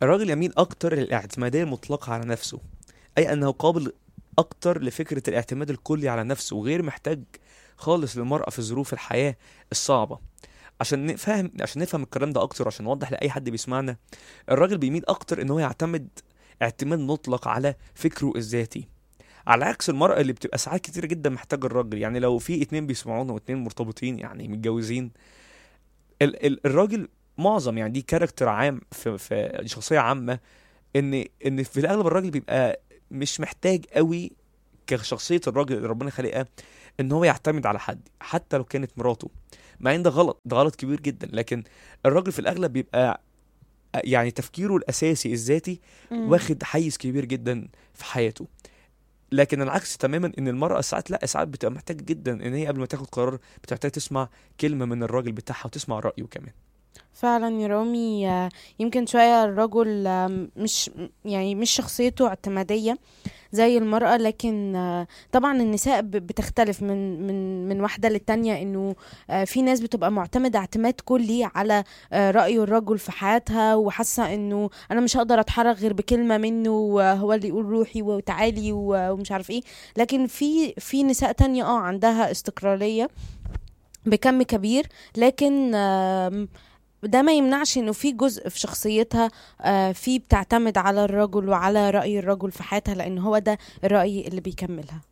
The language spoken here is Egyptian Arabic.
الراجل يميل اكتر للاعتماديه المطلقه على نفسه اي انه قابل اكتر لفكره الاعتماد الكلي على نفسه وغير محتاج خالص للمراه في ظروف الحياه الصعبه عشان نفهم عشان نفهم الكلام ده اكتر عشان نوضح لاي حد بيسمعنا الراجل بيميل اكتر ان هو يعتمد اعتماد مطلق على فكره الذاتي على عكس المرأة اللي بتبقى ساعات كتير جدا محتاجة الراجل يعني لو في اتنين بيسمعونا واتنين مرتبطين يعني متجوزين ال ال الراجل معظم يعني دي كاركتر عام في, في دي شخصية عامة ان ان في الاغلب الراجل بيبقى مش محتاج قوي كشخصية الراجل اللي ربنا خلقها ان هو يعتمد على حد حتى لو كانت مراته مع ان ده غلط ده غلط كبير جدا لكن الراجل في الاغلب بيبقى يعني تفكيره الاساسي الذاتي مم. واخد حيز كبير جدا في حياته لكن العكس تماما ان المراه ساعات لا ساعات بتبقى محتاجه جدا ان هي قبل ما تاخد قرار بتحتاج تسمع كلمه من الراجل بتاعها وتسمع رايه كمان فعلا يا رامي آه، يمكن شوية الرجل آم، مش يعني مش شخصيته اعتمادية زي المرأة لكن آه، طبعا النساء ب- بتختلف من من من واحدة للتانية انه آه، في ناس بتبقى معتمدة اعتماد كلي على آه، رأي الرجل في حياتها وحاسة انه انا مش هقدر اتحرك غير بكلمة منه آه، هو اللي يقول روحي وتعالي و- ومش عارف ايه لكن في في نساء تانية اه عندها استقلالية بكم كبير لكن آم، ده ما يمنعش انه في جزء في شخصيتها آه، في بتعتمد على الرجل وعلى رأي الرجل في حياتها لان هو ده الرأي اللي بيكملها